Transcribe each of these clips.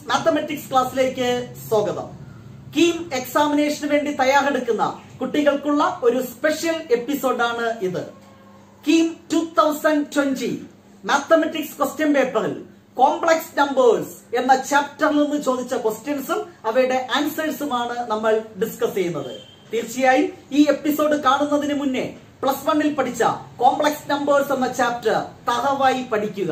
mathematics ക്ലാസ്സിലേക്ക് സ്വാഗതം കീം എക്സാമിനേഷന് വേണ്ടി തയ്യാറെടുക്കുന്ന കുട്ടികൾക്കുള്ള ഒരു സ്പെഷ്യൽ എപ്പിസോഡാണ് ഇത് KEAM two thousand twenty mathematics question പേപ്പറിൽ കോംപ്ലക്സ് നമ്പേഴ്സ് എന്ന ചാപ്റ്ററിൽ നിന്ന് ചോദിച്ച ക്വസ്റ്റ്യൻസും അവയുടെ ആൻസേഴ്സുമാണ് നമ്മൾ ഡിസ്കസ് ചെയ്യുന്നത് തീർച്ചയായും ഈ എപ്പിസോഡ് കാണുന്നതിന് മുന്നേ പ്ലസ് വണ്ണിൽ പഠിച്ച കോംപ്ലക്സ് നമ്പേഴ്സ് എന്ന ചാപ്റ്റർ തറവായി പഠിക്കുക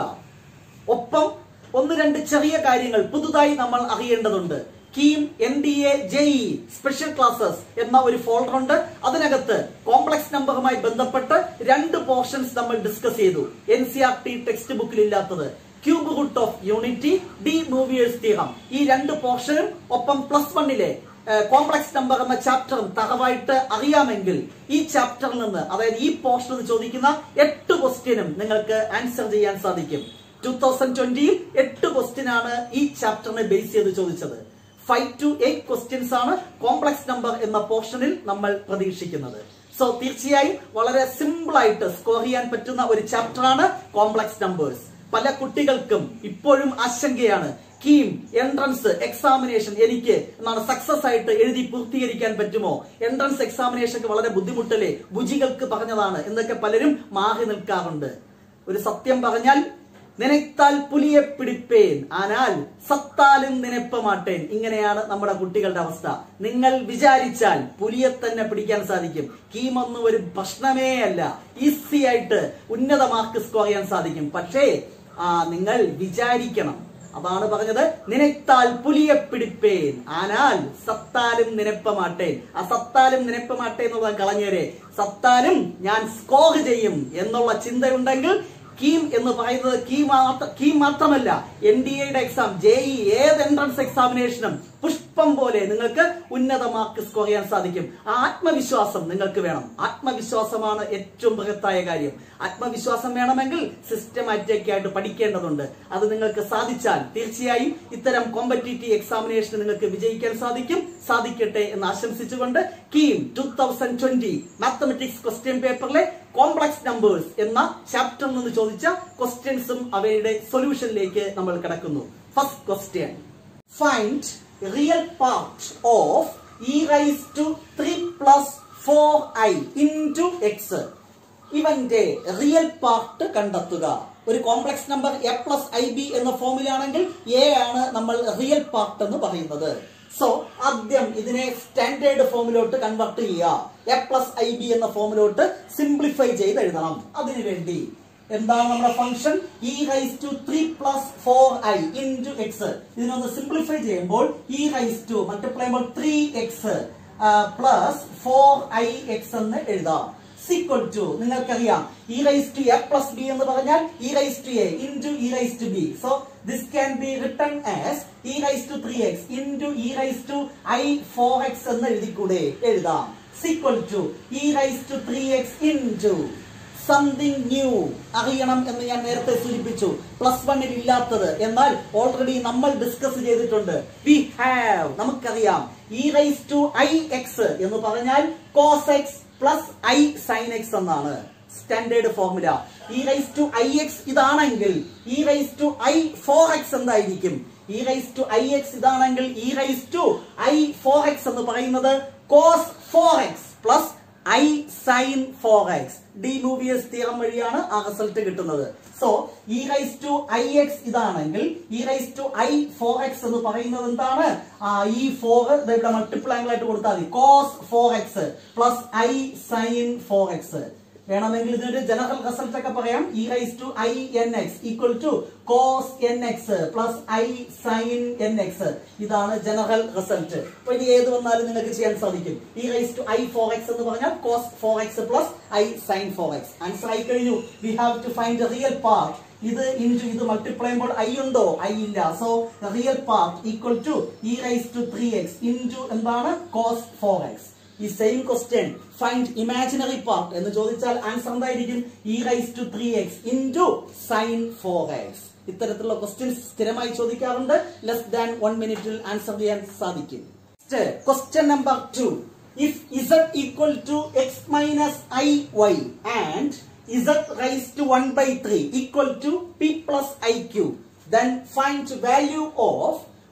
ഒപ്പം ഒന്ന് രണ്ട് ചെറിയ കാര്യങ്ങൾ പുതുതായി നമ്മൾ അറിയേണ്ടതുണ്ട് KEAM N D A JEE special classes എന്ന ഒരു ഫോൾഡർ ഉണ്ട് അതിനകത്ത് കോംപ്ലക്സ് നമ്പറുമായി ബന്ധപ്പെട്ട് രണ്ട് പോർഷൻസ് നമ്മൾ ഡിസ്കസ് ചെയ്തു N C R T text ബുക്കിൽ ഇല്ലാത്തത് cube root of unity D Moivre's theorem ഈ രണ്ട് പോർഷനും ഒപ്പം പ്ലസ് വണ്ണിലെ കോംപ്ലക്സ് നമ്പർ എന്ന ചാപ്റ്ററും തറവായിട്ട് അറിയാമെങ്കിൽ ഈ ചാപ്റ്ററിൽ നിന്ന് അതായത് ഈ പോർഷനിൽ നിന്ന് ചോദിക്കുന്ന എട്ട് ക്വസ്റ്റ്യനും നിങ്ങൾക്ക് ആൻസർ ചെയ്യാൻ സാധിക്കും ടൂ തൗസൻഡ് ട്വന്റിയിൽ എട്ട് ക്വസ്റ്റ്യൻ ആണ് ഈ ചാപ്റ്ററിനെ ബേസ് ചെയ്ത് ചോദിച്ചത് ഫൈവ് ടു എയ്റ്റ് ക്വസ്റ്റ്യൻസ് ആണ് കോംപ്ലക്സ് നമ്പർ എന്ന പോർഷനിൽ നമ്മൾ പ്രതീക്ഷിക്കുന്നത് സോ തീർച്ചയായും വളരെ സിമ്പിൾ ആയിട്ട് സ്കോർ ചെയ്യാൻ പറ്റുന്ന ഒരു ചാപ്റ്റർ ആണ് കോംപ്ലക്സ് നമ്പേഴ്സ് പല കുട്ടികൾക്കും ഇപ്പോഴും ആശങ്കയാണ് കീം എൻട്രൻസ് എക്സാമിനേഷൻ എനിക്ക് എന്നാണ് സക്സസ് ആയിട്ട് എഴുതി പൂർത്തീകരിക്കാൻ പറ്റുമോ എൻട്രൻസ് എക്സാമിനേഷൻ വളരെ ബുദ്ധിമുട്ടല്ലേ ബുജികൾക്ക് പറഞ്ഞതാണ് എന്നൊക്കെ പലരും മാറി നിൽക്കാറുണ്ട് ഒരു സത്യം പറഞ്ഞാൽ നിനത്താൽ പുലിയെ പിടിപ്പേൻ ആനാൽ സത്താലും നിനപ്പ മാട്ടേൻ ഇങ്ങനെയാണ് നമ്മുടെ കുട്ടികളുടെ അവസ്ഥ നിങ്ങൾ വിചാരിച്ചാൽ പുലിയെ തന്നെ പിടിക്കാൻ സാധിക്കും കീമൊന്നും ഒരു പ്രശ്നമേ അല്ല ഈസി ആയിട്ട് ഉന്നത മാർക്ക് സ്കോർ ചെയ്യാൻ സാധിക്കും പക്ഷേ ആ നിങ്ങൾ വിചാരിക്കണം അതാണ് പറഞ്ഞത് നിനത്താൽ പുലിയെ പിടിപ്പേൻ ആനാൽ സത്താലും നിനപ്പമാട്ടേൻ ആ സത്താലും നിനപ്പമാട്ടേ എന്നുള്ളത് കളഞ്ഞേരെ സത്താലും ഞാൻ സ്കോർ ചെയ്യും എന്നുള്ള ചിന്തയുണ്ടെങ്കിൽ കീം എന്ന് പറയുന്നത് കീ മാത്ര കീ മാത്രമല്ല എൻ ഡി എയുടെ എക്സാം ജെഇ ഏത് എൻട്രൻസ് എക്സാമിനേഷനും പുഷ്പം പോലെ നിങ്ങൾക്ക് ഉന്നത മാർക്ക് സ്കോർ ചെയ്യാൻ സാധിക്കും ആ ആത്മവിശ്വാസം നിങ്ങൾക്ക് വേണം ആത്മവിശ്വാസമാണ് ഏറ്റവും ബൃഹത്തായ കാര്യം ആത്മവിശ്വാസം വേണമെങ്കിൽ സിസ്റ്റമാറ്റിക് ആയിട്ട് പഠിക്കേണ്ടതുണ്ട് അത് നിങ്ങൾക്ക് സാധിച്ചാൽ തീർച്ചയായും ഇത്തരം കോമ്പറ്റീറ്റീവ് എക്സാമിനേഷൻ നിങ്ങൾക്ക് വിജയിക്കാൻ സാധിക്കും സാധിക്കട്ടെ എന്ന് ആശംസിച്ചുകൊണ്ട് KEAM two thousand twenty mathematics question പേപ്പറിലെ കോംപ്ലക്സ് നമ്പേഴ്സ് എന്ന ചാപ്റ്ററിൽ നിന്ന് ചോദിച്ച ക്വസ്റ്റ്യൻസും അവയുടെ സൊല്യൂഷനിലേക്ക് നമ്മൾ കിടക്കുന്നു first question find real part of e raise to three plus four i into x ഇവന്റെ റിയൽ പാർട്ട് കണ്ടെത്തുക ഒരു complex number a plus i b എന്ന ഫോമിലാണെങ്കിൽ എ ആണ് നമ്മൾ റിയൽ പാർട്ട് എന്ന് പറയുന്നത് സോ ആദ്യം ഇതിനെ സ്റ്റാൻഡേർഡ് ഫോമിലോട്ട് കൺവെർട്ട് ചെയ്യുക എ പ്ലസ് ഐ ബി എന്ന ഫോമിലോട്ട് സിംപ്ലിഫൈ ചെയ്ത് എഴുതണം അതിനുവേണ്ടി എന്താണ് നമ്മുടെ function e raise to three plus four i into x ഇതിനൊന്ന് സിംപ്ലിഫൈ ചെയ്യുമ്പോൾ ഇ റൈസ് ടു മൾട്ടിപ്ലൈ ചെയ്യുമ്പോൾ three x plus four i x എന്ന് എഴുതാം സീക്വൽ ടു നിങ്ങൾക്കറിയാം e raise to a plus b എന്ന് പറഞ്ഞാൽ e raise to a into e raise to b so this can be written as e raise to three x into e raise to i four x എന്ന് എഴുതിക്കൂടെ എഴുതാം is equal to e raise to three x into something new അറിയണം എന്ന് ഞാൻ നേരത്തെ സൂചിപ്പിച്ചു plus വണ്ണിൽ ഇല്ലാത്തത് എന്നാൽ ഓൾറെഡി നമ്മൾ ഡിസ്കസ് ചെയ്തിട്ടുണ്ട് വി ഹാവ് നമുക്കറിയാം e raise to i x എന്ന് പറഞ്ഞാൽ cos x plus i sine x എന്നാണ് standard formula e raise to i x ഇതാണെങ്കിൽ e raise to i four x എന്തായിരിക്കും e raise to i x ഇതാണെങ്കിൽ e raise to i four x എന്ന് പറയുന്നത് cos four x plus i sine four x De Moivre's theorem വഴിയാണ് ആ result കിട്ടുന്നത് so e raise to i x ഇതാണെങ്കിൽ e raise to i four x എന്ന് പറയുന്നത് എന്താണ് ആ ഈ ഫോർ ഇവിടെ മൾട്ടിപ്പിൾ ആംഗിൾ ആയിട്ട് കൊടുത്താൽ മതി cos four x plus i sine four x വേണമെങ്കിൽ ഇതിനൊരു ജനറൽ റിസൾട്ട് ഒക്കെ പറയാം e raise to i n x equal to cos n x plus i sine n x ഇതാണ് ജനറൽ റിസൾട്ട് അപ്പൊ ഇനി ഏത് വന്നാലും നിങ്ങൾക്ക് ചെയ്യാൻ സാധിക്കും e raise to i four x എന്ന് പറഞ്ഞാൽ cos four x plus i sine four x answer ആയി കഴിഞ്ഞു we have to find real part ഇത് ഇൻറ്റു ഇത് മൾട്ടിപ്ലൈ ചെയ്യുമ്പോൾ ഐ ഉണ്ടോ ഐ ഇല്ല so real part equal to e raise to three x into എന്താണ് കോസ് ഫോർ എക്സ് ഈ same question find imaginary part എന്ന് ചോദിച്ചാൽ ആൻസർ എന്തായിരിക്കും e raise to three x into sine four x ഇത്തരത്തിലുള്ള questions സ്ഥിരമായി ചോദിക്കാറുണ്ട് less than one മിനിറ്റിൽ answer ചെയ്യാൻ സാധിക്കും question number two if z equal to x minus i y and z raise to one by three equal to p plus i q then find value of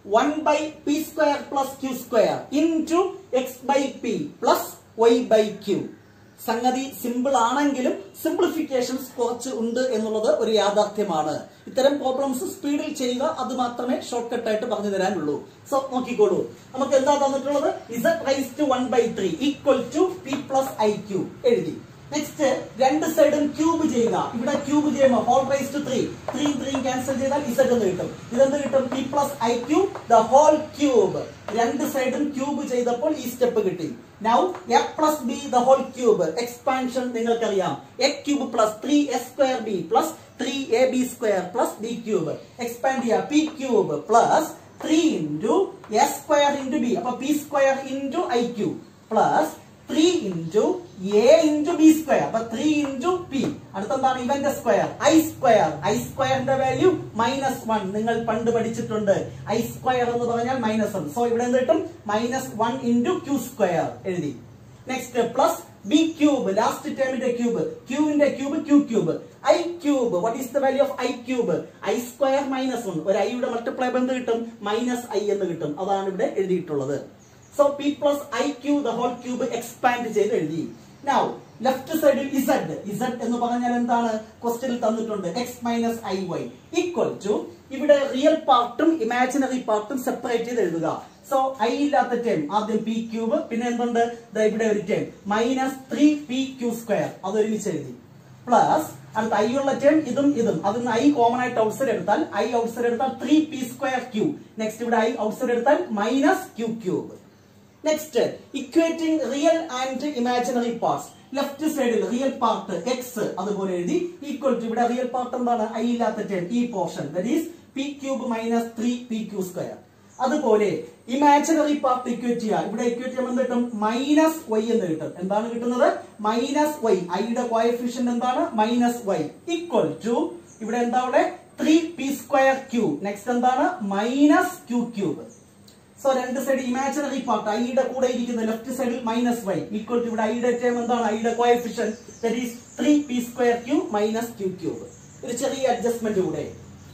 one by p square plus q square into x by p plus y by q സംഗതി simple ആണെങ്കിലും simplifications കുറച്ച് ഉണ്ട് എന്നുള്ളത് ഒരു യാഥാർത്ഥ്യമാണ് ഇത്തരം problems സ്പീഡിൽ ചെയ്യുക അത് മാത്രമേ ഷോർട്ട് കട്ട് ആയിട്ട് പറഞ്ഞു തരാനുള്ളൂ സോ നോക്കിക്കോളൂ നമുക്ക് എന്താ തന്നിട്ടുള്ളത് z raise to one by three equal to p plus i q എഴുതി നെക്സ്റ്റ് രണ്ട് സൈഡും ക്യൂബ് ചെയ്യുക ഇവിടെ ക്യൂബ് ചെയ്യുമ്പോൾ whole raise to three three three cancel ചെയ്താൽ ഇസഡ് എന്ന് കിട്ടും ഇതെന്ത് കിട്ടും p plus i q the whole cube രണ്ട് സൈഡും ക്യൂബ് ചെയ്തപ്പോൾ ഈ സ്റ്റെപ്പ് കിട്ടി now a plus b the whole cube expansion നിങ്ങൾക്കറിയാം a cube plus three s square b plus three A b square plus b cube expand ചെയ്യുക p cube plus three into s square into b അപ്പൊ p square into i cube plus three into a into b square അപ്പൊ three into p അടുത്തെന്താണ് ഇവന്റെ square i square i സ്ക്വയറിന്റെ value minus one നിങ്ങൾ പണ്ട് പഠിച്ചിട്ടുണ്ട് I square എന്ന് പറഞ്ഞാൽ മൈനസ് വൺ സോ ഇവിടെ എന്ത് കിട്ടും minus one into q square എഴുതി next plus b cube last ടേമിന്റെ ക്യൂബ് ക്യൂവിന്റെ cube q cube i cube what is the value of i cube i square minus one ഒരു ഐയുടെ മൾട്ടിപ്ലൈ എന്ത് കിട്ടും മൈനസ് ഐ എന്ന് കിട്ടും അതാണ് ഇവിടെ എഴുതിയിട്ടുള്ളത് so p plus i q the whole cube expand ചെയ്ത് എഴുതി നൗ ലെഫ്റ്റ് സൈഡിൽ ഇസഡ് ഇസഡ് എന്ന് പറഞ്ഞാൽ എന്താണ് ക്വസ്റ്റ്യനിൽ തന്നിട്ടുണ്ട് x minus i y equal to ഇവിടെ റിയൽ പാർട്ടും ഇമാജിനറി പാർട്ടും സെപ്പറേറ്റ് ചെയ്ത് എഴുതുക സോ ഐ ഇല്ലാത്ത ടേം ആദ്യം പി ക്യൂബ് പിന്നെ എന്തുണ്ട് ദാ ഇവിടെ ഒരു term minus three p q square അത് ഒരുമിച്ച് എഴുതി പ്ലസ് അടുത്ത ഐ ഉള്ള ടേം ഇതും ഇതും അതിൽ ഐ കോമൺ ആയിട്ട് ഔട്ട്സൈഡ് എടുത്താൽ ഐ ഔട്ട്സൈഡ് എടുത്താൽ three p square q next ഇവിടെ ഐ ഔട്ട്സൈഡ് എടുത്താൽ minus q cube next equating real and imaginary parts left സൈഡിൽ റിയൽ പാർട്ട് എക്സ് അതുപോലെ എഴുതി ഈക്വൽ ടു ഇവിടെ റിയൽ പാർട്ട് എന്താണ് ഐ ഇല്ലാത്ത ടേം ഈ portion that is p cube minus three p q square അതുപോലെ imaginary part equate ചെയ്യുക ഇവിടെ ഇക്വേറ്റ് ചെയ്യുമ്പോൾ എന്ത് കിട്ടും മൈനസ് വൈ എന്ന് കിട്ടും എന്താണ് കിട്ടുന്നത് മൈനസ് വൈ ഐയുടെ കോയഫിഷ്യന്റ് എന്താണ് മൈനസ് വൈ ഈക്വൽ ടു ഇവിടെ എന്താ അവിടെ three p square q next എന്താണ് മൈനസ് ക്യൂ ക്യൂബ് സോ രണ്ട് സൈഡ് ഇമാജിനറി പാർട്ട് ഐയുടെ കൂടെ ഇരിക്കുന്ന ലെഫ്റ്റ് സൈഡിൽ മൈനസ് വൈ ഈക്വൽ ടു ഇവിടെ ഐയുടെ ടേം എന്താണ് ഐയുടെ coefficient that is three p square q minus q cube ഒരു ചെറിയ അഡ്ജസ്റ്റ്മെന്റ് കൂടെ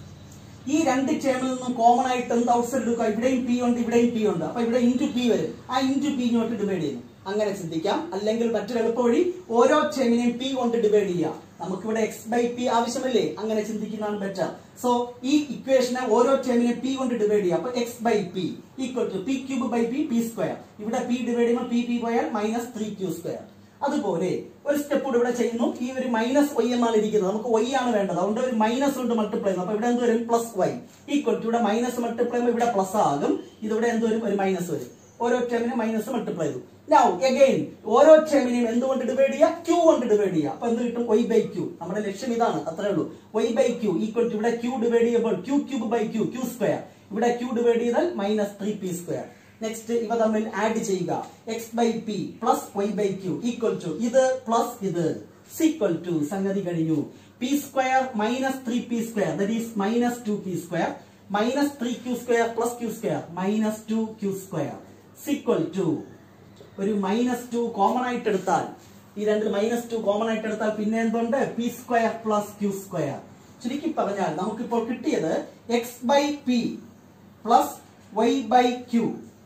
ഈ രണ്ട് ടേമിൽ നിന്നും കോമൺ ആയിട്ട് എന്ത് ഔട്ട്സൈഡ് എടുക്കുക ഇവിടെയും പി ഉണ്ട് ഇവിടെയും പി ഉണ്ട് അപ്പൊ ഇവിടെ ഇൻറ്റു പി വരും ആ ഇൻറ്റു പി ഇങ്ങോട്ട് ഡിവൈഡ് ചെയ്യുന്നു അങ്ങനെ ചിന്തിക്കാം അല്ലെങ്കിൽ മറ്റൊരു എളുപ്പ വഴി ഓരോ ടേമിനെയും പി കൊണ്ട് ഡിവൈഡ് ചെയ്യാം നമുക്കിവിടെ എക്സ് ബൈ പി ആവശ്യമില്ലേ അങ്ങനെ ചിന്തിക്കുന്നതാണ് ബെറ്റർ സോ ഈ ഇക്വേഷനെ ഓരോ ടേമിനെ പി കൊണ്ട് ഡിവൈഡ് ചെയ്യാം അപ്പൊ x by p equal to p cube by p p square ഇവിടെ പി ഡിവൈഡ് ചെയ്യുമ്പോൾ പി പി പോയാൽ മൈനസ് ത്രീ ക്യൂ സ്ക്വയർ അതുപോലെ ഒരു സ്റ്റെപ്പ് കൂടെ ഇവിടെ ചെയ്യുന്നു ഈ ഒരു മൈനസ് വൈ എന്നാണ് ഇരിക്കുന്നത് നമുക്ക് വൈ ആണ് വേണ്ടത് അതുകൊണ്ട് ഒരു മൈനസ് കൊണ്ട് മൾട്ടിപ്ലൈ ചെയ്യുന്നു അപ്പൊ ഇവിടെ എന്ത് വരും പ്ലസ് വൈ ഈക്വൽ ടു ഇവിടെ മൈനസ് മൾട്ടിപ്ലൈ ചെയ്യുമ്പോൾ ഇവിടെ പ്ലസ് ആകും ഇതിവിടെ എന്ത് വരും ഒരു മൈനസ് വരും ഓരോ ടേമിനെ മൈനസ് മൾട്ടിപ്ലൈ ചെയ്തു നൗ അഗൈൻ ഓരോ ടേമിനെയും എന്തുകൊണ്ട് ഡിവൈഡ് ചെയ്യുക ക്യൂ കൊണ്ട് ഡിവൈഡ് ചെയ്യുക അപ്പൊ എന്ത് കിട്ടും വൈ ബൈ ക്യൂ നമ്മുടെ ലക്ഷ്യം ഇതാണ് അത്രേ ഉള്ളൂ y by q equal to ഇവിടെ ക്യൂ ഡിവൈഡ് ചെയ്യുമ്പോൾ q cube by q q square ഇവിടെ ക്യൂ ഡിവൈഡ് ചെയ്താൽ minus three p square next ഇവ തമ്മിൽ ആഡ് ചെയ്യുക x by p plus y by q equal to ഇത് പ്ലസ് ഇത് is equal to സംഗതി കഴിഞ്ഞു p square minus three p square that is minus two p square minus three q square plus q square minus two Q square is equal to ഒരു minus two common ആയിട്ട് എടുത്താൽ ഈ രണ്ട് minus two common ആയിട്ട് എടുത്താൽ പിന്നെ എന്തുണ്ട് p square plus q square ചുരുക്കി പറഞ്ഞാൽ നമുക്കിപ്പോൾ കിട്ടിയത് x by p plus y by q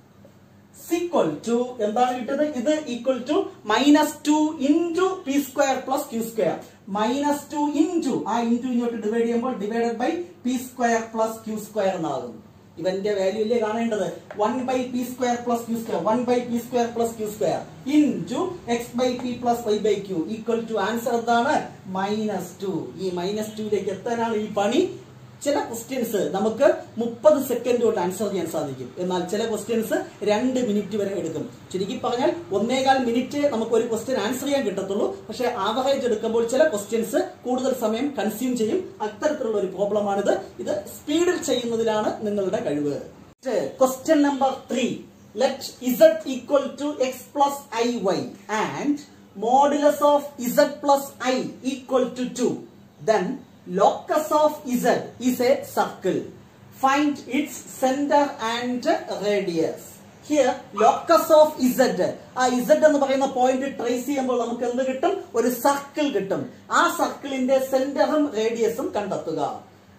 is equal to എന്താണ് കിട്ടുന്നത് ഇത് equal to minus two into p square plus q square minus two into ആ ഇൻറ്റു ഇങ്ങോട്ട് ഡിവൈഡ് ചെയ്യുമ്പോൾ divided by p square plus q square എന്നാകും ഇവന്റെ value ഇല്ലേ കാണേണ്ടത് one by p square plus q square one by p square plus q square into X by p plus y by q equal to answer എന്താണ് minus two ഈ minus ടുവിലേക്ക് എത്താനാണ് ഈ പണി ചില ക്വസ്റ്റ്യൻസ് നമുക്ക് മുപ്പത് സെക്കൻഡ് കൊണ്ട് ആൻസർ ചെയ്യാൻ സാധിക്കും എന്നാൽ ചില ക്വസ്റ്റ്യൻസ് രണ്ട് മിനിറ്റ് വരെ എടുക്കും ചുരുക്കി പറഞ്ഞാൽ ഒന്നേകാൽ മിനിറ്റ് നമുക്ക് ഒരു ക്വസ്റ്റ്യൻ ആൻസർ ചെയ്യാൻ കിട്ടത്തുള്ളൂ പക്ഷേ ആവറേജ് എടുക്കുമ്പോൾ ചില ക്വസ്റ്റ്യൻസ് കൂടുതൽ സമയം കൺസ്യൂം ചെയ്യും അത്തരത്തിലുള്ള ഒരു പ്രോബ്ലമാണിത് ഇത് സ്പീഡിൽ ചെയ്യുന്നതിലാണ് നിങ്ങളുടെ കഴിവ് question number three let z equal to x plus i y and modulus of z plus i equal to two then locus of z is a circle find its center and radius here locus of z ആ z എന്ന് പറയുന്ന point trace ചെയ്യുമ്പോൾ നമുക്ക് എന്ത് കിട്ടും ഒരു circle കിട്ടും ആ സർക്കിളിന്റെ സെന്ററും റേഡിയസും കണ്ടെത്തുക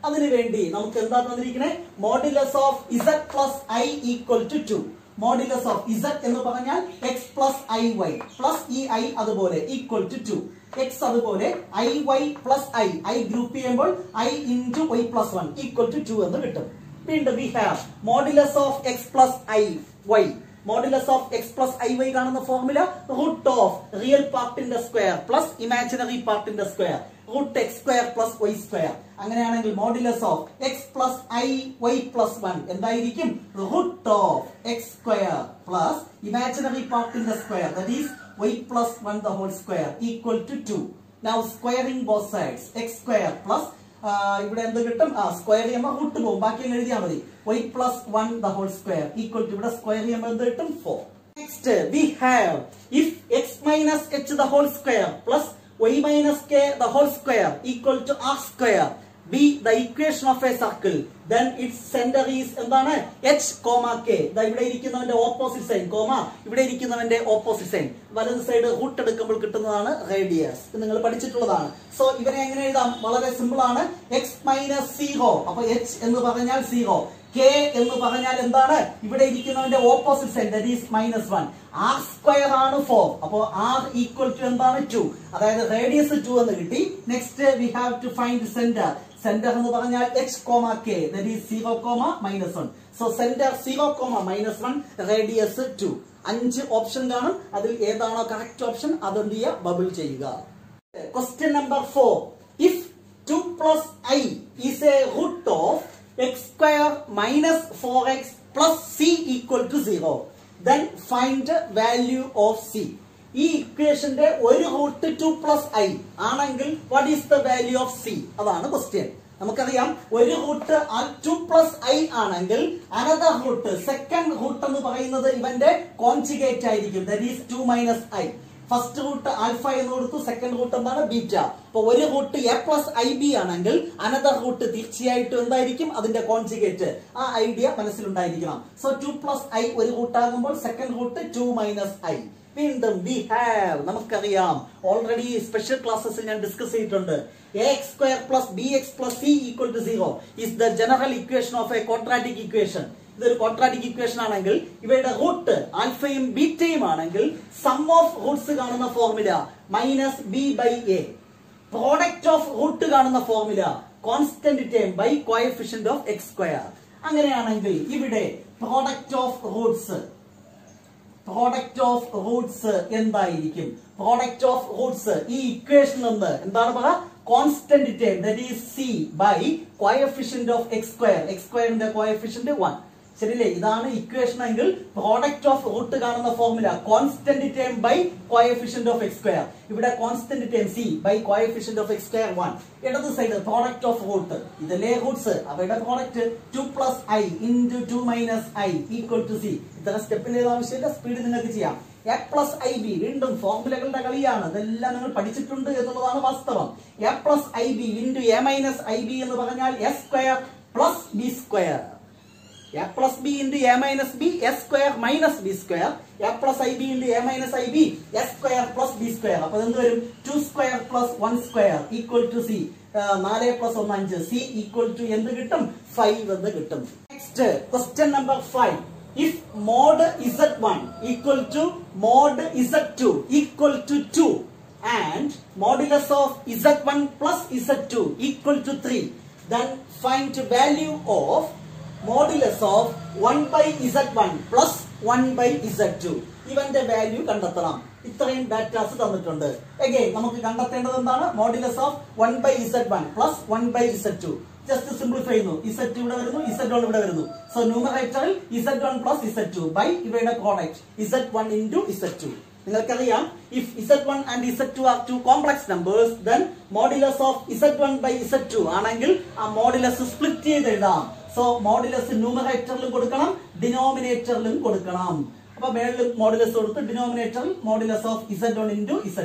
അതിനു വേണ്ടി നമുക്ക് എന്താ തന്നിരിക്കുന്നത് modulus of z plus i equal to two modulus of z എന്ന് പറഞ്ഞാൽ x plus i y plus ഈ ഐ അതുപോലെ ഈക്വൽ ടു ടു എക്സ് അതുപോലെ i y plus i i group ചെയ്യുമ്പോൾ i into y plus one equal to two എന്ന് കിട്ടും വീണ്ടും we have modulus of x plus i y modulus of x plus i y കാണുന്ന formula root of real പാർട്ടിന്റെ square plus imaginary പാർട്ടിന്റെ square root x square plus y square അങ്ങനെയാണെങ്കിൽ modulus of x plus i y plus one എന്തായിരിക്കും root of x square plus imaginary പാർട്ടിന്റെ square that is y plus one the whole square equal to two now squaring both sides x square plus ഇവിടെ എന്ത് കിട്ടും ആ square ചെയ്യുമ്പോൾ root പോകും ബാക്കി അങ്ങ് എഴുതിയാൽ മതി y plus one the whole square equal to ഇവിടെ സ്ക്വയർ ചെയ്യുമ്പോൾ എന്ത് കിട്ടും four next we have if x minus h the whole square plus y minus k the whole square equal to r square be the equation of a circle then its centre is എന്താണ് h comma k ഇവിടെ ഇരിക്കുന്നവന്റെ opposite sign comma ഇവിടെ ഇരിക്കുന്നവന്റെ opposite sign വലത് side root എടുക്കുമ്പോൾ കിട്ടുന്നതാണ് radius ഇത് നിങ്ങൾ പഠിച്ചിട്ടുള്ളതാണ് സോ ഇവരെ എങ്ങനെ എഴുതാം വളരെ സിമ്പിൾ ആണ് എക്സ് മൈനസ് സീറോ അപ്പൊ എച്ച് എന്ന് പറഞ്ഞാൽ സീറോ കെ എന്ന് പറഞ്ഞാൽ എന്താണ് ഇവിടെ ഇരിക്കുന്നവന്റെ opposite side that is minus one r square ആണ് ഫോർ അപ്പോ ആർ ഈക്വൽ ടു എന്താണ് ടു അതായത് റേഡിയസ് ടു എന്ന് കിട്ടി next we have to find centre centre എന്ന് പറഞ്ഞാൽ h comma k that is zero comma minus one so centre zero comma minus one radius two അഞ്ച് option കാണും അതിൽ ഏതാണോ കറക്റ്റ് ഓപ്ഷൻ അതെന്ത് ചെയ്യുക ബബിൾ ചെയ്യുക question number four if two plus i is a root of x square minus four x plus c equal to zero then find value of c ഈ ഇക്വേഷന്റെ ഒരു റൂട്ട് ടു പ്ലസ് ഐ ആണെങ്കിൽ what is the value of c അതാണ് question നമുക്കറിയാം ഒരു root two plus i ആണെങ്കിൽ another root second root എന്ന് പറയുന്നത് ഇവന്റെ കോൺജുഗേറ്റ് ആയിരിക്കും that is two minus i first root alpha എന്ന് കൊടുത്തു സെക്കൻഡ് റൂട്ട് എന്താണ് ബീറ്റ അപ്പൊ ഒരു root a plus i b ആണെങ്കിൽ അനദർ റൂട്ട് തീർച്ചയായിട്ടും എന്തായിരിക്കും അതിന്റെ കോൺജുഗേറ്റ് ആ ഐഡിയ മനസ്സിലുണ്ടായിരിക്കണം സോ ടു പ്ലസ് ഐ ഒരു റൂട്ട് ആകുമ്പോൾ second root two minus i വീണ്ടും വി ഹാവ് നമുക്കറിയാം ഓൾറെഡി സ്പെഷ്യൽ ക്ലാസ്സസ് ഞാൻ ഡിസ്കസ് ചെയ്തിട്ടുണ്ട് a x square plus b x plus c equal to zero is the general equation of a quadratic equation ഇതൊരു quadratic equation ആണെങ്കിൽ ഇവയുടെ root ആൽഫയും ബീറ്റയും ആണെങ്കിൽ സം ഓഫ് റൂട്ട്സ് കാണുന്ന formula minus b by a product of root കാണുന്ന formula constant term by coefficient of x square അങ്ങനെയാണെങ്കിൽ ഇവിടെ product of roots product of roots എന്തായിരിക്കും പ്രോഡക്റ്റ് ഓഫ് റൂട്ട്സ് ഈ ഇക്വേഷൻ നിന്ന് എന്താണ് പറ constant term that is c by coefficient of x square x സ്ക്വയറിന്റെ coefficient one ശരിയല്ലേ ഇതാണ് ഇക്വേഷൻ എങ്കിൽ പ്രോഡക്റ്റ് ഓഫ് റൂട്ട് കാണുന്ന formula constant term by coefficient of x square ഇവിടെ constant term c by coefficient of x square one ഇടത് side product of root ഇതല്ലേ roots അവയുടെ product two plus i into two minus i equal to c ഇത്ര സ്റ്റെപ്പിന്റെ ആവശ്യമില്ല speed നിങ്ങൾക്ക് ചെയ്യാം A plus i B വീണ്ടും ഫോർമുലകളുടെ കളിയാണ് ഇതെല്ലാം നിങ്ങൾ പഠിച്ചിട്ടുണ്ട് എന്നുള്ളതാണ് വാസ്തവം a plus i b into a minus i b എന്ന് പറഞ്ഞാൽ s square plus b square a plus b into a minus b s square minus b square a plus i b into a minus i b s square plus b square അപ്പൊ എന്ത് വരും two square plus one square equal to c നാല് പ്ലസ് ഒന്ന് അഞ്ച് C equal to എന്ത് കിട്ടും five എന്ന് കിട്ടും next question number five if mod z one equal to mod z two equal to two and modulus of z1 plus z2 equal to 3 then find value of modulus of 1 by z1 plus 1 by z2 ഇവന്റെ value കണ്ടെത്തണം ഇത്രയും datas തന്നിട്ടുണ്ട് again നമുക്ക് കണ്ടെത്തേണ്ടത് എന്താണ് modulus of one by z one plus one by z two just simplify ചെയ്യുന്നു z two ഇവിടെ വരുന്നു ഇസഡ് വൺ ഇവിടെ വരുന്നു സോ ന്യൂമറേറ്ററിൽ z one plus z two by ഇവയുടെ product z one into z two നിങ്ങൾക്കറിയാം if z one and z two are two complex numbers then modulus of z one by z two ആണെങ്കിൽ ആ modulus split ചെയ്ത് എഴുതാം so modulus ന്യൂമറേറ്ററിലും കൊടുക്കണം ഡിനോമിനേറ്ററിലും കൊടുക്കണം അപ്പൊ മേളിൽ മോഡുലസ് കൊടുത്ത് ഡിനോമിനേറ്ററിൽ modulus of z one into z two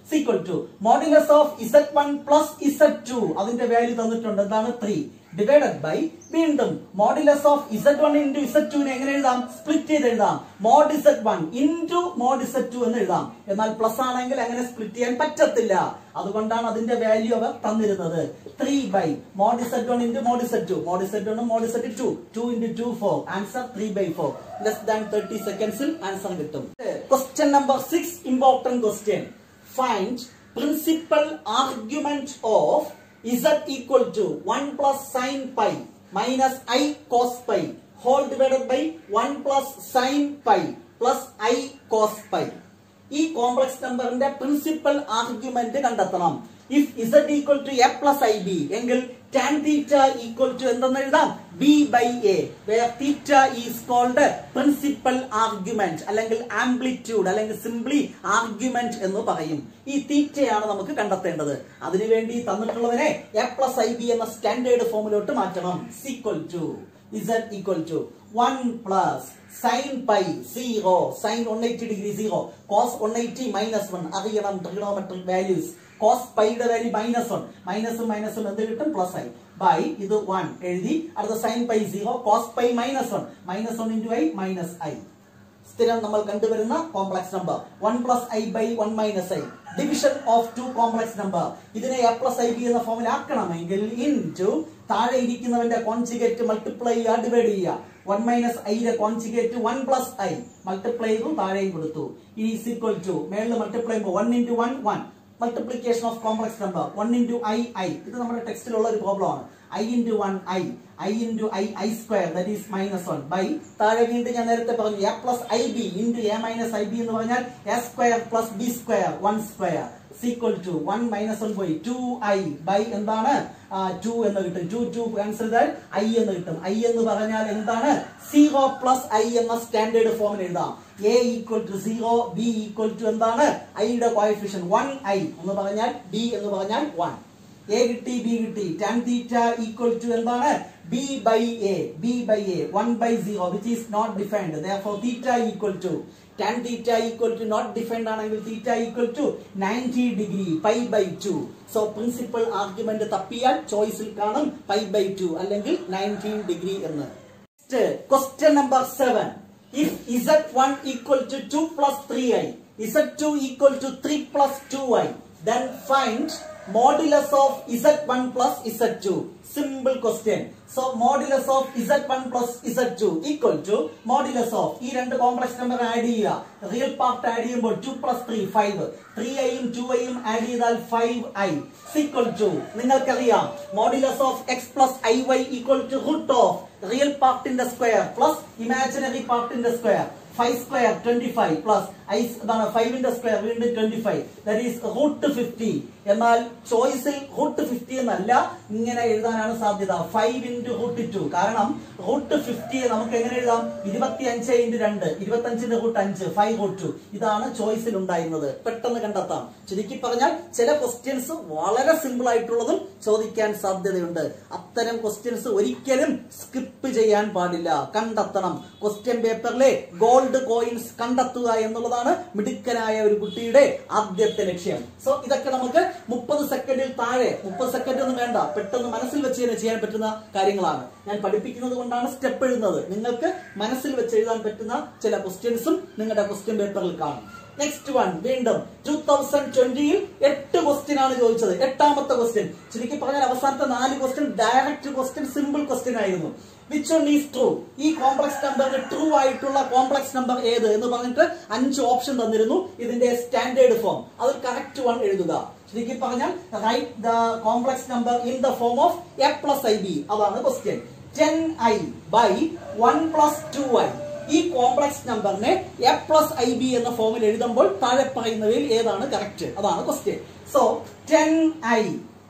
is equal to modulus of z one plus z two അതിന്റെ വാല്യൂ തന്നിട്ടുണ്ട് എന്താണ് ത്രീ ഡിവൈഡഡ് ബൈ വീണ്ടും modulus of z one into z ടുവിനെ എങ്ങനെ എഴുതാം സ്പ്ലിറ്റ് ചെയ്ത് എഴുതാം mod z one into mod z two എന്ന് എഴുതാം എന്നാൽ പ്ലസ് ആണെങ്കിൽ അങ്ങനെ സ്പ്ലിറ്റ് ചെയ്യാൻ പറ്റത്തില്ല അതുകൊണ്ടാണ് അതിന്റെ വാല്യൂ അവർ തന്നിരുന്നത് three by mod z one into mod z two mod z one mod z two two into two four answer three by four less than thirty സെക്കൻഡ്സിൽ ആൻസർ കിട്ടും question number six important question find principal argument of z equal to 1 plus sin pi minus i cos pi whole divided by 1 plus sin pi plus i cos pi ഈ complex നമ്പറിന്റെ principal argument കണ്ടെത്തണം if z equal to a plus i b എങ്കിൽ tan theta equal to എന്തെന്ന് എഴുതാം b by a where theta is called principal argument അല്ലെങ്കിൽ amplitude അല്ലെങ്കിൽ simply argument എന്ന് പറയും ഈ തീറ്റയാണ് നമുക്ക് കണ്ടെത്തേണ്ടത് അതിനുവേണ്ടി തന്നിട്ടുള്ളതിനെ എ പ്ലസ് ഐ ബി എന്ന സ്റ്റാൻഡേർഡ് ഫോമിലോട്ട് മാറ്റണം is equal to z equal to one plus sine pi zero sine one eighty degree zero cos one eighty minus one അറിയണം ട്രിഗണോമെട്രിക് വാല്യൂസ് കോസ് പൈയുടെ വാല്യൂ മൈനസ് വൺ മൈനസും മൈനസും എന്ത് കിട്ടും plus i by ഇത് വൺ എഴുതി അടുത്ത sine pi zero cos pi minus one minus one into i minus i സ്ഥിരം നമ്മൾ കണ്ടുവരുന്ന complex number one plus i by one minus i division of two complex number ഇതിനെ a plus i b എന്ന ഫോമിൽ ആക്കണമെങ്കിൽ into താഴെ ഇരിക്കുന്നവന്റെ conjugate multiply ചെയ്യുക ഡിവൈഡ് ചെയ്യുക വൺ മൈനസ് ഐയുടെ conjugate one plus i multiply ചെയ്തു താഴെയും കൊടുത്തു ഈ ഈക്വൽ ടു മേളിൽ മൾട്ടിപ്ലൈ ചെയ്യുമ്പോൾ one into one one multiplication of complex number one into i i ഇത് നമ്മുടെ ടെക്സ്റ്റിലുള്ള ഒരു പ്രോബ്ലം ആണ് i into one i i into i i square that is minus one by താഴെ വീണ്ടും ഞാൻ നേരത്തെ പറഞ്ഞു a plus i b into a minus i b എന്ന് പറഞ്ഞാൽ a square plus b square one square is equal to one minus one പോയി two i by എന്താണ് two എന്ന് കിട്ടും ടു ടു ക്യാൻസൽ ചെയ്താൽ ഐ എന്ന് കിട്ടും ഐ എന്ന് പറഞ്ഞാൽ എന്താണ് സീറോ പ്ലസ് ഐ എന്ന സ്റ്റാൻഡേർഡ് ഫോമിൽ എഴുതാം a equal to zero b equal to എന്താണ് ഐയുടെ കോയഫിഷ്യൻ വൺ ഐ എന്ന് പറഞ്ഞാൽ ബി എന്ന് പറഞ്ഞാൽ വൺ എ കിട്ടി ബി കിട്ടി ടാൻ തീറ്റ ഈക്വൽ ടു എന്താണ് b by a b by a one by zero which is not defined though theta equal to tan theta equal to not defined ആണെങ്കിൽ theta equal to ninety degree pi by two so principal argument തപ്പിയാൽ ചോയ്സിൽ കാണും pi by two അല്ലെങ്കിൽ nineteen degree എന്ന് question number seven if z one equal to two plus three I z two equal to three plus two i then find modulus of z1 plus z2 simple question so modulus of z1 plus z2 equal to modulus of ഈ രണ്ട് complex number add ചെയ്യുക real part add ചെയ്യുമ്പോൾ two plus three five three ഐയും two ഐയും add ചെയ്താൽ five i is equal to നിങ്ങൾക്കറിയാം modulus of x plus i y equal to root of real പാർട്ടിന്റെ square plus imaginary പാർട്ടിന്റെ square five square twenty five plus i എന്താണ് ഫൈവിന്റെ square വീണ്ടും twenty five that is root fifty എന്നാൽ ചോയ്സിൽ root fifty എന്നല്ല ഇങ്ങനെ എഴുതാനാണ് സാധ്യത ഫൈവ് ഇൻറ്റു റൂട്ട് ടു കാരണം റൂട്ട് ഫിഫ്റ്റി നമുക്ക് എങ്ങനെ എഴുതാം ഇരുപത്തി അഞ്ച് ഇൻറ്റു രണ്ട് ഇരുപത്തി അഞ്ചിന്റെ റൂട്ട് അഞ്ച് ഫൈവ് റൂട്ട് ടു ഇതാണ് ചോയ്സിൽ ഉണ്ടായിരുന്നത് പെട്ടെന്ന് കണ്ടെത്താം ചുരുക്കി പറഞ്ഞാൽ ചില ക്വസ്റ്റ്യൻസ് വളരെ സിമ്പിൾ ആയിട്ടുള്ളതും ചോദിക്കാൻ സാധ്യതയുണ്ട് അത്തരം ക്വസ്റ്റ്യൻസ് ഒരിക്കലും സ്കിപ്പ് ചെയ്യാൻ പാടില്ല കണ്ടെത്തണം ക്വസ്റ്റ്യൻ പേപ്പറിലെ ഗോൾഡ് കോയിൻസ് കണ്ടെത്തുക എന്നുള്ളതാണ് മിടുക്കനായ ഒരു കുട്ടിയുടെ ആദ്യത്തെ ലക്ഷ്യം സോ ഇതൊക്കെ നമുക്ക് മുപ്പത് സെക്കൻഡിൽ താഴെ മുപ്പത് സെക്കൻഡ് ഒന്നും വേണ്ട പെട്ടെന്ന് മനസ്സിൽ വെച്ച് തന്നെ ചെയ്യാൻ പറ്റുന്ന കാര്യങ്ങളാണ് ഞാൻ പഠിപ്പിക്കുന്നത് കൊണ്ടാണ് സ്റ്റെപ്പ് എഴുതുന്നത് നിങ്ങൾക്ക് മനസ്സിൽ വെച്ച് എഴുതാൻ പറ്റുന്ന ചില ക്വസ്റ്റ്യൻസും നിങ്ങളുടെ ക്വസ്റ്റ്യൻ പേപ്പറിൽ കാണും നെക്സ്റ്റ് വൺ വീണ്ടും ടൂ തൗസൻഡ് ട്വന്റിയിൽ എട്ട് ക്വസ്റ്റ്യൻ ആണ് ചോദിച്ചത് എട്ടാമത്തെ ക്വസ്റ്റ്യൻ ചുരുക്കി പറഞ്ഞാൽ അവസാനത്തെ നാല് question direct question simple question ആയിരുന്നു വിച്ച് വൺ ഈസ് ട്രൂ ഈ കോംപ്ലക്സ് നമ്പറിന് ട്രൂ ആയിട്ടുള്ള കോംപ്ലക്സ് നമ്പർ ഏത് എന്ന് പറഞ്ഞിട്ട് അഞ്ച് ഓപ്ഷൻ തന്നിരുന്നു ഇതിന്റെ സ്റ്റാൻഡേർഡ് ഫോം അത് കറക്റ്റ് വൺ എഴുതുക ചുരുക്കി പറഞ്ഞാൽ write the complex number in the form of a plus i b അതാണ് question ten i by one plus two i ഈ കോംപ്ലക്സ് നമ്പറിനെ എ പ്ലസ് ഐ ബി എന്ന ഫോമിൽ എഴുതുമ്പോൾ താഴെ പറയുന്നവയിൽ ഏതാണ് കറക്റ്റ് അതാണ് question so ten i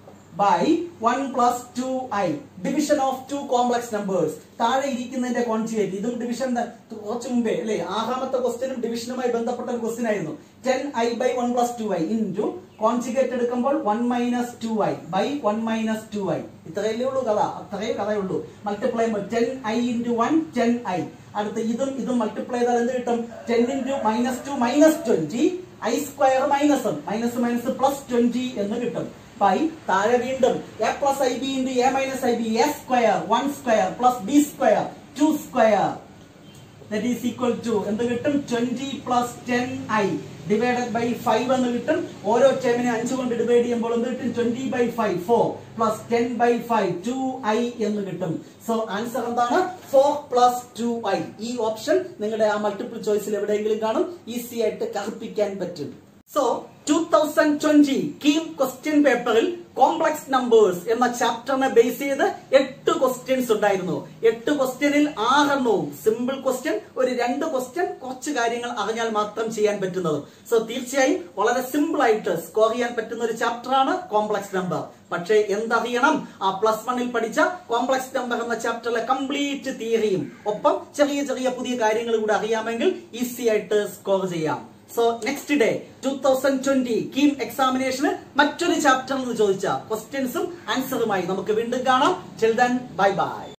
by one plus two i division of two complex numbers താഴെ ഇരിക്കുന്നതിന്റെ കോൺസിഗേറ്റ് ഇതും ഡിവിഷൻ കുറച്ച് മുമ്പേ അല്ലെ ആറാമത്തെ ക്വസ്റ്റ്യനും ഡിവിഷനുമായി ബന്ധപ്പെട്ട ഒരു ക്വസ്റ്റ്യൻ ആയിരുന്നു ten i by one plus two i into conjugate എടുക്കുമ്പോൾ one minus two i by one minus two i ഇത്രയല്ലേ ഉള്ളൂ കഥ അത്രയേ കഥയുള്ളൂ മൾട്ടിപ്ലൈ ചെയ്യുമ്പോൾ ten i into one ten i അടുത്ത് ഇതും ഇതും മൾട്ടിപ്ലൈ ചെയ്താൽ എന്ത് കിട്ടും ten into minus two minus twenty i square minus minus minus plus twenty എന്ന് കിട്ടും ബൈ താഴെ വീണ്ടും a plus i b into a minus i B A square one square plus b square two square that is equal to എന്ത് കിട്ടും twenty plus ten i divided by five എന്ന് കിട്ടും ഓരോ ടേമിനെ അഞ്ച് കൊണ്ട് ഡിവൈഡ് ചെയ്യുമ്പോൾ എന്ത് കിട്ടും twenty by five four plus ten by five two i എന്ന് കിട്ടും സോ ആൻസർ എന്താണ് ഫോർ പ്ലസ് ടു ഐ ഈ ഓപ്ഷൻ നിങ്ങളുടെ ആ മൾട്ടിപ്പിൾ ചോയ്സിൽ എവിടെയെങ്കിലും കാണും ഈസി ആയിട്ട് കറുപ്പിക്കാൻ പറ്റും so two thousand twenty KEAM question പേപ്പറിൽ കോംപ്ലക്സ് നമ്പേഴ്സ് എന്ന ചാപ്റ്ററിനെ ബേസ് ചെയ്ത് എട്ട് ക്വസ്റ്റ്യൻസ് ഉണ്ടായിരുന്നു എട്ട് ക്വസ്റ്റ്യനിൽ ആറെണ്ണവും സിമ്പിൾ ക്വസ്റ്റ്യൻ ഒരു രണ്ട് ക്വസ്റ്റ്യൻ കുറച്ച് കാര്യങ്ങൾ അറിഞ്ഞാൽ മാത്രം ചെയ്യാൻ പറ്റുന്നതും സോ തീർച്ചയായും വളരെ സിമ്പിൾ ആയിട്ട് സ്കോർ ചെയ്യാൻ പറ്റുന്ന ഒരു ചാപ്റ്ററാണ് കോംപ്ലക്സ് നമ്പർ പക്ഷേ എന്തറിയണം ആ പ്ലസ് വണ്ണിൽ പഠിച്ച കോംപ്ലക്സ് നമ്പർ എന്ന ചാപ്റ്ററിലെ കംപ്ലീറ്റ് തിയറിയും ഒപ്പം ചെറിയ ചെറിയ പുതിയ കാര്യങ്ങൾ കൂടെ അറിയാമെങ്കിൽ ഈസി ആയിട്ട് സ്കോർ ചെയ്യാം so next day two thousand twenty KEAM എക്സാമിനേഷന് മറ്റൊരു ചാപ്റ്ററിൽ നിന്ന് ചോദിച്ച ക്വസ്റ്റ്യൻസും ആൻസറുമായി നമുക്ക് വീണ്ടും കാണാം ചിൽഡൻ ബൈ ബൈ